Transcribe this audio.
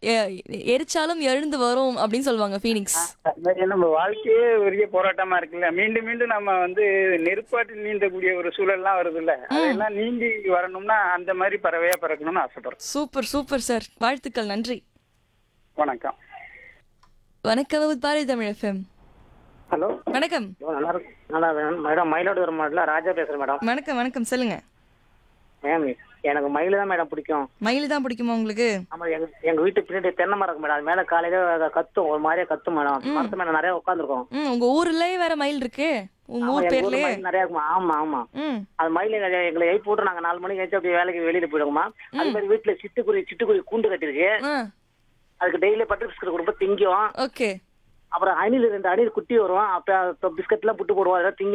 எ- எரிச்சாலும் எழுந்து வரும் அப்படின்னு சொல்லுவாங்க ஃபீனிக்ஸ் அது மாதிரி நம்ம வாழ்க்கையே பெரிய போராட்டமா இருக்குல்ல மீண்டும் மீண்டும் நம்ம வந்து நெருப்பாட்டில் நீந்தக்கூடிய ஒரு சூழல்லாம் வருது இல்ல அதெல்லாம் நீந்தி வரணும்னா அந்த மாதிரி பறவையா பிறக்கணும்னு ஆசைப்படுறோம் சூப்பர் சூப்பர் சார் வாழ்த்துக்கள் நன்றி வணக்கம் வணக்கம் பாரதி தமிழ் எஃப்எம் ஹலோ வணக்கம் நல்லா இருக்கு நல்லா இருக்கு. மேடம் மயிலாடுதுறை மாவட்டத்தில் ராஜா பேசுறேன் மேடம் வணக்கம் வணக்கம் சொல்லுங்க மேம் எனக்கு மயில் தான் மேடம் பிடிக்கும் மயில் தான் பிடிக்குமா உங்களுக்கு ஆமா எங்க எங்க வீட்டு பின்னாடி தென்னை மரம் இருக்கு மேடம் அது மேல காலையில கத்தும் ஒரு மாதிரியே கத்தும் மேடம் மரத்து மேல நிறைய உட்காந்துருக்கோம் ம் உங்க ஊர்லயே வேற மயில் இருக்கு உங்க ஊர் பேர்லயே நிறைய இருக்குமா ஆமா ஆமா ம் அது மயில் எங்க எங்களை எழுப்பி விட்டு நாங்க நாலு மணிக்கு ஏச்சு அப்படியே வேலைக்கு வெளியில போயிடுவோமா அது மாதிரி வீட்டுல சிட்டுக்குருவி சிட்டுக்குருவி கூண்டு கட்டிருக்கு ஆ அதுக்கு டெய்லி பட்டர் பிஸ்கட் கொடுப்போம் திங்கும் ஓகே அப்புறம் அணில் ரெண்டு அணில் குட்டி வரும் அப்ப பிஸ்கட் எல்லாம் புட்டு போடுவோம் அதெல்லாம் திங்கும்